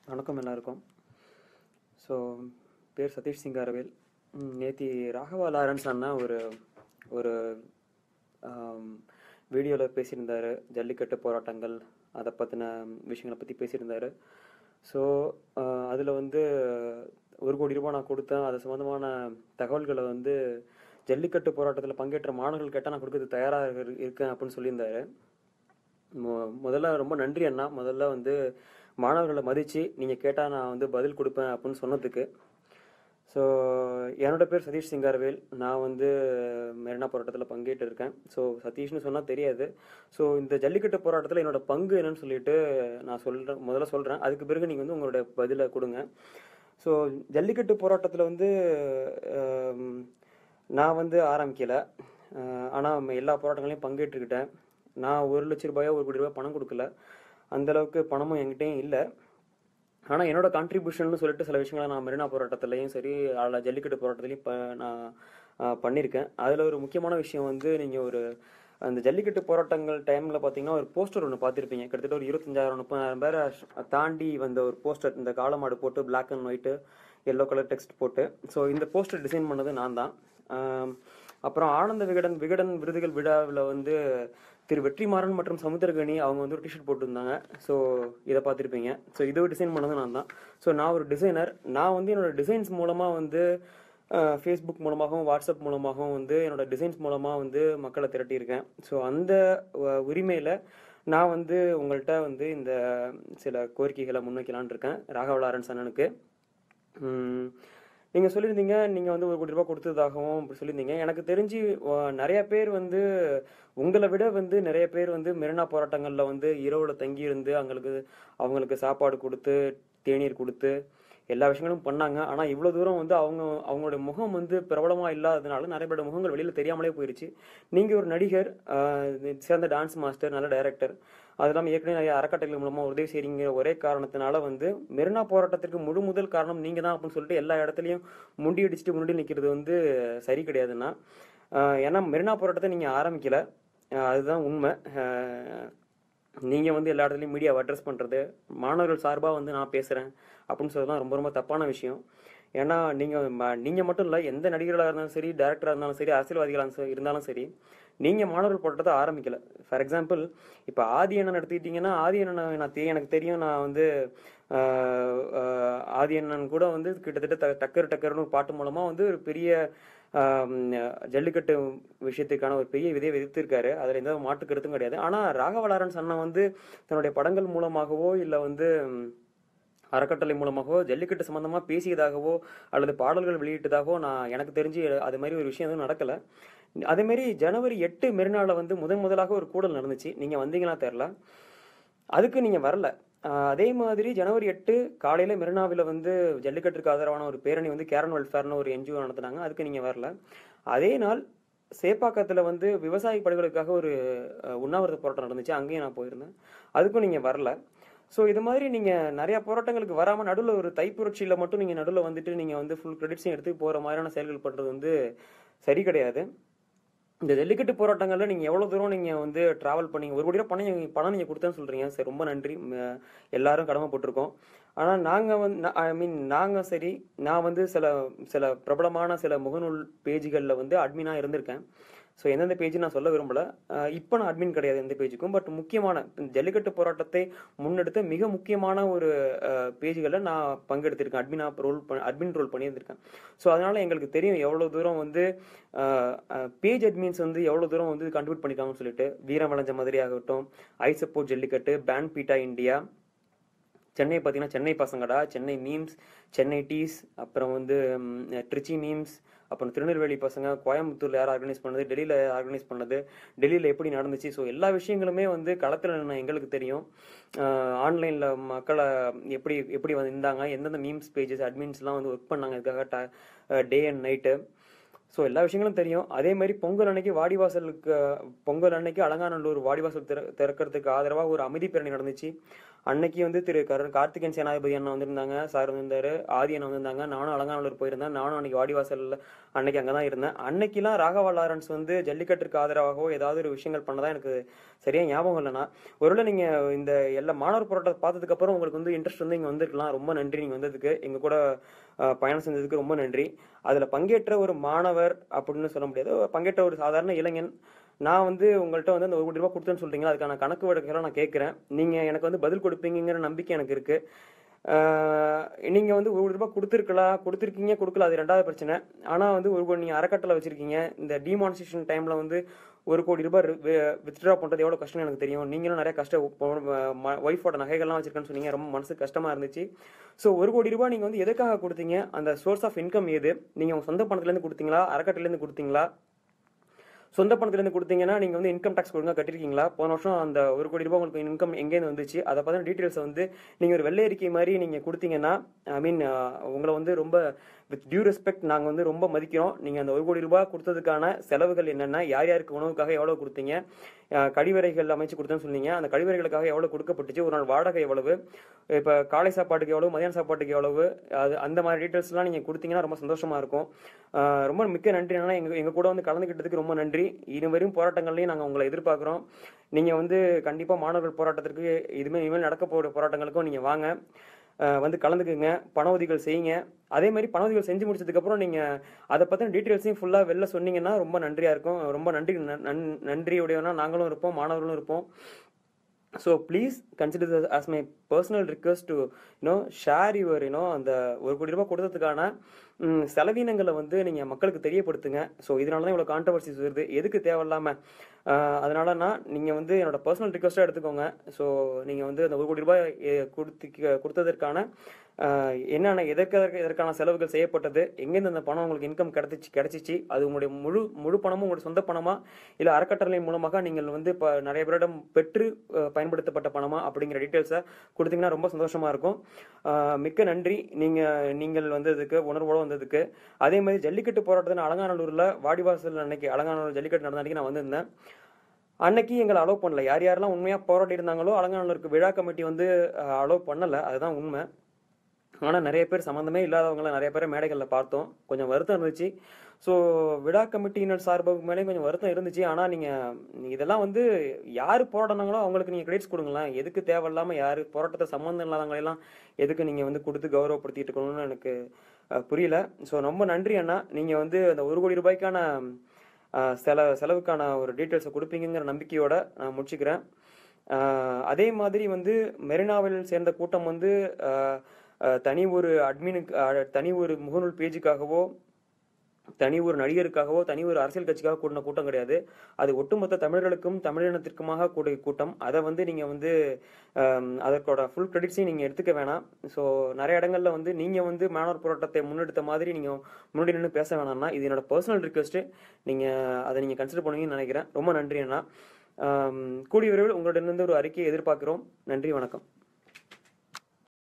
வணக்கம் எல்லாருக்கும் ஸோ பேர் சதீஷ் சிங்காரவேல் நேத்தி ராகவா லாரன்ஸ் அண்ணா ஒரு ஒரு வீடியோவில் பேசியிருந்தாரு ஜல்லிக்கட்டு போராட்டங்கள் அதை பற்றின விஷயங்களை பற்றி பேசியிருந்தாரு ஸோ அதில் வந்து ஒரு கோடி ரூபாய் நான் கொடுத்தேன் அது சம்மந்தமான தகவல்களை வந்து ஜல்லிக்கட்டு போராட்டத்தில் பங்கேற்ற மாணவர்கள் கேட்டால் நான் கொடுக்கறதுக்கு தயாராக இரு- இருக்கேன் அப்படின்னு சொல்லியிருந்தாரு மொ- முதல்ல ரொம்ப நன்றி அண்ணா முதல்ல வந்து மாணவர்களை மதித்து நீங்கள் கேட்டால் நான் வந்து பதில் கொடுப்பேன் அப்படின்னு சொன்னதுக்கு ஸோ என்னோட பேர் சதீஷ் சிங்காரவேல் நான் வந்து மெரினா போராட்டத்தில் பங்கேற்று இருக்கேன் ஸோ சதீஷ்னு சொன்னால் தெரியாது ஸோ இந்த ஜல்லிக்கட்டு போராட்டத்தில் என்னோட பங்கு என்னன்னு சொல்லிட்டு நான் சொல்கிறேன் முதல்ல சொல்கிறேன் அதுக்கு பிறகு நீங்கள் வந்து உங்களோட பதிலை கொடுங்க ஸோ ஜல்லிக்கட்டு போராட்டத்தில் வந்து ஆம், நான் வந்து ஆரம்பிக்கல ஆனால் எல்லா போராட்டங்களையும் பங்கேற்றுக்கிட்டேன் நான் ஒரு லட்ச ரூபாயோ ஒரு கோடி ரூபாய் பணம் கொடுக்கல அந்த அளவுக்கு பணமும் என்கிட்டயும் இல்லை ஆனால் என்னோட கான்ட்ரிபியூஷன் சொல்லிட்டு சில விஷயங்களை நான் மெரினா போராட்டத்துலையும் சரி அதில் ஜல்லிக்கட்டு போராட்டத்துலையும் ப நான் ஆஹ், பண்ணியிருக்கேன் அதில் ஒரு முக்கியமான விஷயம் வந்து நீங்கள் ஒரு அந்த ஜல்லிக்கட்டு போராட்டங்கள் டைமில் பார்த்தீங்கன்னா ஒரு போஸ்டர் ஒன்று பார்த்துருப்பீங்க கிட்டத்தட்ட ஒரு இருபத்தஞ்சாயிரம் முப்பதாயிரம் பேரை தாண்டி வந்த ஒரு போஸ்டர் இந்த காலமாடு போட்டு Black and white yellow colour text போட்டு ஸோ இந்த போஸ்டர் டிசைன் பண்ணது நான் தான் ஆம், அப்புறம் ஆனந்த விகடன் விகடன் விருதுகள் விழாவில் வந்து திரு வெற்றிமாறன் மற்றும் சமுத்திரகனி அவங்க வந்து ஒரு டிஷர்ட் போட்டிருந்தாங்க ஸோ இதை பார்த்துருப்பீங்க ஸோ இதை டிசைன் பண்ணது நான் தான் ஸோ நான் ஒரு டிசைனர் நான் வந்து என்னோட டிசைன்ஸ் மூலமாக வந்து ஃபேஸ்புக் மூலமாகவும் வாட்ஸ்அப் மூலமாகவும் வந்து என்னோட டிசைன்ஸ் மூலமாக வந்து மக்களை திரட்டியிருக்கேன் ஸோ அந்த அஹ், உரிமையில நான் வந்து உங்கள்கிட்ட வந்து இந்த சில கோரிக்கைகளை முன்வைக்கலான்னு இருக்கேன் ராகவ லாரன்ஸ் அண்ணனுக்கு ம், நீங்க சொல்லியிருந்தீங்க நீங்க வந்து ஒரு கோடி ரூபாய் கொடுத்ததாகவும் அப்படி சொல்லியிருந்தீங்க எனக்கு தெரிஞ்சு அஹ், நிறைய பேர் வந்து உங்களை விட வந்து நிறைய பேர் வந்து மெரினா போராட்டங்கள்ல வந்து இரவுல தங்கி இருந்து அவங்களுக்கு அவங்களுக்கு சாப்பாடு கொடுத்து தேநீர் கொடுத்து எல்லா விஷயங்களும் பண்ணாங்க ஆனா இவ்வளவு தூரம் வந்து அவங்க அவங்களுடைய முகம் வந்து பிரபலமா இல்லாததுனால நிறைய பேரோட முகங்கள் வெளியில தெரியாமலே போயிருச்சு நீங்க ஒரு நடிகர் ஆஹ், சிறந்த டான்ஸ் மாஸ்டர் நல்ல டைரக்டர் அது இல்லாமல் ஏற்கனவே நிறைய அறக்கட்டளைகள் மூலமா உதவி செய்றீங்க ஒரே காரணத்தினால வந்து மெரினா போராட்டத்திற்கு முழு முதல் காரணம் நீங்க தான் அப்படின்னு சொல்லிட்டு எல்லா இடத்துலயும் முண்டி அடிச்சுட்டு முன்னாடி நிக்கிறது வந்து சரி கிடையாதுன்னா ஆஹ், ஏன்னா மெரினா போராட்டத்தை நீங்க ஆரம்பிக்கல ஆஹ், அதுதான் உண்மை ஆஹ், நீங்க வந்து எல்லா இடத்துலயும் மீடியாவை அட்ரஸ் பண்றது மாணவர்கள் சார்பா வந்து நான் பேசுறேன் அப்படின்னு சொல்றதுலாம் ரொம்ப ரொம்ப தப்பான விஷயம் ஏன்னா நீங்க ம- நீங்க மட்டும் இல்ல எந்த நடிகர்களா இருந்தாலும் சரி டேரக்டரா இருந்தாலும் சரி அரசியல்வாதிகளா இருந்தாலும் இருந்தாலும் சரி நீங்க மாணவர்கள் போராட்டத்தை ஆரம்பிக்கல ஃபார் எக்ஸாம்பிள் இப்ப ஆதி அண்ணன் எடுத்துக்கிட்டீங்கன்னா ஆதி அண்ணனை நான் தெ- எனக்கு தெரியும் நான் வந்து ஆஹ், ஆஹ், ஆதி அண்ணன் கூட வந்து கிட்டத்தட்ட ட- டக்கர் டக்கர்னு ஒரு பாட்டு மூலமா வந்து ஒரு பெரிய ஆம், ஜல்லிக்கட்டு விஷயத்துக்கான ஒரு பெரிய விதையை விதித்திருக்காரு அதுல எந்த மாற்று கருத்தும் கிடையாது ஆனா ராகவ லாரன்ஸ் அண்ணன் வந்து தன்னுடைய படங்கள் மூலமாகவோ இல்ல வந்து ம், அறக்கட்டளை மூலமாகவோ ஜல்லிக்கட்டு சம்பந்தமா பேசியதாகவோ அல்லது பாடல்கள் வெளியிட்டதாகவோ நான் எனக்கு தெரிஞ்சு அது மாதிரி ஒரு விஷயம் எதுவும் நடக்கல அதே மாதிரி ஜனவரி எட்டு மெரினால வந்து முதன் முதலாக ஒரு கூடல் நடந்துச்சு நீங்க வந்தீங்களா தெரியல அதுக்கு நீங்க வரல ஆஹ் அதே மாதிரி ஜனவரி எட்டு காலையில மெரினாவில் வந்து ஜல்லிக்கட்டுக்கு ஆதரவான ஒரு பேரணி வந்து கேரன் வெல்ஃபேர்னு ஒரு என்ஜிஓ நடத்துனாங்க அதுக்கு நீங்க வரல அதே நாள் சேப்பாக்கத்துல வந்து விவசாய படுகொலைக்காக ஒரு அஹ், உண்ணாவிரத போராட்டம் நடந்துச்சு அங்கேயும் நான் போயிருந்தேன் அதுக்கும் நீங்க வரல ஸோ இது மாதிரி நீங்க நிறைய போராட்டங்களுக்கு வராம நடுவில் ஒரு தைப்புரட்சியில மட்டும் நீங்க நடுவில் வந்துட்டு நீங்க வந்து ஃபுல் கிரெடிட்ஸையும் எடுத்து போற மாதிரியான செயல்கள் பண்றது வந்து சரி கிடையாது இந்த ஜல்லிக்கட்டு போராட்டங்கள்ல நீங்க எவ்வளவு தூரம் நீங்க வந்து டிராவல் பண்ணீங்க ஒரு கோடி ரூபாய் பணம் நீங்க- பணம் நீங்க கொடுத்தேன்னு சொல்றீங்க சரி ரொம்ப நன்றி ம, எல்லாரும் கடமைப்பட்டிருக்கோம் ஆனா நாங்க வந்து ஐ மீன் நாங்க சரி நான் வந்து சில சில பிரபலமான சில முகநூல் பேஜ்கள்ல வந்து அட்மினா இருந்திருக்கேன் ஸோ எந்தெந்த பேஜ் நான் சொல்ல விரும்பல அஹ் இப்போ நான் அட்மின் கிடையாது எந்த பேஜுக்கும் பட் முக்கியமான இந்த ஜல்லிக்கட்டு போராட்டத்தை முன்னெடுத்த மிக முக்கியமான ஒரு பேஜ்களில் நான் பங்கெடுத்திருக்கேன் அட்மினா ரோல் அட்மின் ரோல் பண்ணியிருந்திருக்கேன் ஸோ அதனால எங்களுக்கு தெரியும் எவ்வளோ தூரம் வந்து பேஜ் அட்மின்ஸ் வந்து எவ்வளோ தூரம் வந்து கண்ட்ரிபியூட் பண்ணிருக்காங்கன்னு சொல்லிட்டு வீரம் வளைஞ்ச மாதிரி ஆகட்டும் I support jallikattu ban PETA India Chennai பார்த்தீங்கன்னா சென்னை பசங்கடா சென்னை மீம்ஸ் சென்னை டீஸ் அப்புறம் வந்து ம், ட்ரிச்சி மீம்ஸ் அப்புறம் திருநெல்வேலி பசங்க கோயம்புத்தூர்ல யார் ஆர்கனைஸ் பண்ணது டெல்லியில ஆர்கனைஸ் பண்ணது டெல்லியில எப்படி நடந்துச்சு ஸோ எல்லா விஷயங்களுமே வந்து களத்துல நின்ன எங்களுக்கு தெரியும் ஆன்லைன்ல மக்களை எப்படி எப்படி வந்து இருந்தாங்க எந்தெந்த மீம்ஸ் பேஜஸ் அட்மின்ஸ்லாம் வந்து ஒர்க் பண்ணாங்க இதுக்காக டே அண்ட் நைட்டு ஸோ எல்லா விஷயங்களும் தெரியும் அதே மாதிரி பொங்கல் அன்னைக்கு வாடிவாசலுக்கு பொங்கல் அன்னைக்கு அலங்காநல்லூர் வாடிவாசல் திற திறக்கிறதுக்கு ஆதரவாக ஒரு அமைதி பேரணி நடந்துச்சு அன்னைக்கு வந்து திரு கரு கார்த்திகேயன் சேனாதிபதி அண்ணா வந்திருந்தாங்க சார் வந்திருந்தாரு ஆதி அண்ணா வந்திருந்தாங்க நானும் அலங்காநல்லூர் போயிருந்தேன் நானும் அன்னைக்கு வாடிவாசல்ல அன்னைக்கு அங்கே தான் இருந்தேன் அன்னைக்கெல்லாம் ராகவா லாரன்ஸ் வந்து ஜல்லிக்கட்டுக்கு ஆதரவாகவோ ஏதாவது ஒரு விஷயங்கள் பண்ணதா எனக்கு சரியா ஞாபகம் இல்லைண்ணா ஒருவேளை நீங்க இந்த எல்லா மாணவர் போராட்டத்தை பார்த்ததுக்கு அப்புறம் உங்களுக்கு வந்து இன்ட்ரெஸ்ட் வந்து இங்க வந்திருக்கலாம் ரொம்ப நன்றி நீங்க வந்ததுக்கு எங்க கூட அஹ், பயணம் செஞ்சதுக்கு ரொம்ப நன்றி அதுல பங்கேற்ற ஒரு மாணவர் அப்படின்னு சொல்ல முடியாது பங்கேற்ற ஒரு சாதாரண இளைஞன் நான் வந்து உங்கள்கிட்ட வந்து அந்த ஒரு கோடி ரூபாய் கொடுத்தேன்னு சொல்றீங்களா அதுக்கான கணக்கு வழக்குகளை நான் கேட்குறேன் நீங்க எனக்கு வந்து பதில் கொடுப்பீங்கிற நம்பிக்கை எனக்கு இருக்கு ஆஹ் நீங்க வந்து ஒரு கோடி ரூபாய் கொடுத்துருக்கலாம் கொடுத்துருக்கீங்க கொடுக்கல அது ரெண்டாவது பிரச்சனை ஆனா வந்து ஒரு கோடி நீங்க அறக்கட்டளை வச்சிருக்கீங்க இந்த டிமானிசேஷன் டைம்ல வந்து ஒரு கோடி ரூபாய் வித்ட்ரா பண்றது எவ்வளவு கஷ்டம் எனக்கு தெரியும் நீங்களும் நிறைய கஷ்ட ஒய்ஃபோட நகைகள்லாம் வச்சிருக்கேன்னு சொன்னீங்க ரொம்ப மனசு கஷ்டமா இருந்துச்சு ஸோ ஒரு கோடி ரூபாய் நீங்க வந்து எதுக்காக கொடுத்தீங்க அந்த சோர்ஸ் ஆஃப் இன்கம் எது நீங்க உங்க சொந்த பணத்துல இருந்து கொடுத்தீங்களா அறக்கட்டளையில இருந்து கொடுத்தீங்களா சொந்த பணத்துல இருந்து கொடுத்தீங்கன்னா நீங்க வந்து இன்கம் டாக்ஸ் ஒழுங்கா கட்டிருக்கீங்களா போன வருஷம் அந்த ஒரு கோடி ரூபாய் உங்களுக்கு இன்கம் எங்கேருந்து வந்துச்சு அதை பத்தின டீட்டெயில்ஸ் வந்து நீங்க ஒரு வெள்ளை அறிக்கை மாதிரி நீங்க கொடுத்தீங்கன்னா ஐ மீன் உங்களை வந்து ரொம்ப வித் டியூ ரெஸ்பெக்ட் நாங்க வந்து ரொம்ப மதிக்கிறோம் நீங்க அந்த ஒரு கோடி ரூபாய் கொடுத்ததுக்கான செலவுகள் என்னென்ன யார் யாருக்கு உணவுக்காக எவ்வளவு கொடுத்தீங்க அஹ், கழிவறைகள் அமைச்சு கொடுத்தேன்னு சொன்னீங்க அந்த கழிவறைகளுக்காக எவ்வளவு கொடுக்கப்பட்டுச்சு ஒரு நாள் வாடகை எவ்வளவு இப்ப காலை சாப்பாட்டுக்கு எவ்வளவு மதியான சாப்பாட்டுக்கு எவ்வளவு அது அந்த மாதிரி டீட்டெயில்ஸ் எல்லாம் நீங்க கொடுத்தீங்கன்னா ரொம்ப சந்தோஷமா இருக்கும் அஹ், ரொம்ப மிக்க நன்றி என்னன்னா எங்க எங்க கூட வந்து கலந்துக்கிட்டதுக்கு ரொம்ப நன்றி இனிவரும் போராட்டங்கள்லையும் நாங்க உங்களை எதிர்பார்க்கிறோம் நீங்க வந்து கண்டிப்பா மாணவர்கள் போராட்டத்திற்கு இதுமே இனிமேல் நடக்க போற போராட்டங்களுக்கும் நீங்க வாங்க அஹ், வந்து கலந்துக்குங்க பண உதவிகள் செய்யுங்க அதே மாதிரி பண உதவிகள் செஞ்சு முடிச்சதுக்கு அப்புறம் நீங்க அதை பத்தின டீட்டெயில்ஸையும் ஃபுல்லா வெளில சொன்னீங்கன்னா ரொம்ப நன்றியா இருக்கும் ரொம்ப நன்றி நன்- நன்- நன்றியுடையவனா நாங்களும் இருப்போம் மாணவர்களும் இருப்போம் so please consider this as my personal request to you know share your you know அந்த ஒரு கோடி ரூபாய் கொடுத்ததுக்கான ம், செலவீனங்களை வந்து நீங்கள் மக்களுக்கு தெரியப்படுத்துங்க ஸோ இதனால தான் இவ்வளோ கான்ட்ரவர்சிஸ் வருது எதுக்கு தேவையில்லாமல் அதனால நான் நீங்கள் வந்து என்னோட பர்சனல் ரிக்வெஸ்ட்டாக எடுத்துக்கோங்க ஸோ நீங்கள் வந்து அந்த ஒரு கோடி ரூபாய் எ, கொடுத்து கொடுத்ததற்கான ஆஹ், என்னென்ன எதற்கு இதற்கான செலவுகள் செய்யப்பட்டது எங்கேருந்து அந்த பணம் உங்களுக்கு இன்கம் கிடைச்சிச்சு கிடைச்சிச்சு அது உங்களுடைய முழு முழு பணமும் உங்களுடைய சொந்த பணமா இல்லை அறக்கட்டளை மூலமாக நீங்கள் வந்து இப்போ நிறைய பேரிடம் பெற்று அஹ், பயன்படுத்தப்பட்ட பணமா அப்படிங்கிற டீட்டெயில்ஸை கொடுத்தீங்கன்னா ரொம்ப சந்தோஷமா இருக்கும் ஆஹ், மிக்க நன்றி நீங்க நீங்கள் வந்ததுக்கு உணர்வோட வந்ததுக்கு அதே மாதிரி ஜல்லிக்கட்டு போராட்டத்தில் அலங்காநல்லூர்ல வாடிவாசல் அன்னைக்கு அலங்காநல்லூர் ஜல்லிக்கட்டு நடந்த அன்னைக்கு நான் வந்திருந்தேன் அன்னைக்கு எங்களை அலோவ் பண்ணல யார் யாரெல்லாம் உண்மையா போராடி இருந்தாங்களோ அலங்காநல்லூருக்கு விழா கமிட்டி வந்து அலோவ் பண்ணல அதுதான் உண்மை ஆனா நிறைய பேர் சம்மந்தமே இல்லாதவங்கள நிறைய பேரை மேடைகளில் பார்த்தோம் கொஞ்சம் வருத்தம் இருந்துச்சு ஸோ விழா கமிட்டியினர் சார்பு மேலேயும் கொஞ்சம் வருத்தம் இருந்துச்சு ஆனால் நீங்கள் இதெல்லாம் வந்து யார் போராடினாங்களோ அவங்களுக்கு நீங்கள் கிரெடிட்ஸ் கொடுங்களேன் எதுக்கு தேவையில்லாமல் யார் போராட்டத்தை சம்மந்தம் இல்லாதவங்களெல்லாம் எதுக்கு நீங்கள் வந்து கொடுத்து கௌரவப்படுத்திட்டு இருக்கணும்னு எனக்கு அஹ், புரியல ஸோ ரொம்ப நன்றி அண்ணா நீங்கள் வந்து அந்த ஒரு கோடி ரூபாய்க்கான அஹ், செல செலவுக்கான ஒரு டீட்டெயில்ஸை கொடுப்பீங்கிற நம்பிக்கையோட நான் முடிச்சுக்கிறேன் அஹ், அதே மாதிரி வந்து மெரினாவில் சேர்ந்த கூட்டம் வந்து அஹ், அஹ், தனி ஒரு அட்மினுக்கு அஹ், தனி ஒரு முகநூல் பேஜுக்காகவோ தனி ஒரு நடிகருக்காகவோ தனி ஒரு அரசியல் கட்சிக்காக கூடின கூட்டம் கிடையாது அது ஒட்டுமொத்த தமிழர்களுக்கும் தமிழினத்திற்குமாக கூடிய கூட்டம் அதை வந்து நீங்க வந்து ஆம், அதற்கோட ஃபுல் கிரெடிட்ஸையும் நீங்க எடுத்துக்க வேணாம் ஸோ நிறைய இடங்கள்ல வந்து நீங்க வந்து மாணவர் போராட்டத்தை முன்னெடுத்த மாதிரி நீங்க முன்னாடி நின்று பேச வேணாம்னா இது என்னோட பர்சனல் ரிக்வெஸ்ட் நீங்க அதை நீங்க கன்சிடர் பண்ணுவீங்கன்னு நினைக்கிறேன் ரொம்ப நன்றி அண்ணா ஆம், கூடிய விரைவில் உங்களிடமிருந்து ஒரு அறிக்கையை எதிர்பார்க்கிறோம் நன்றி வணக்கம்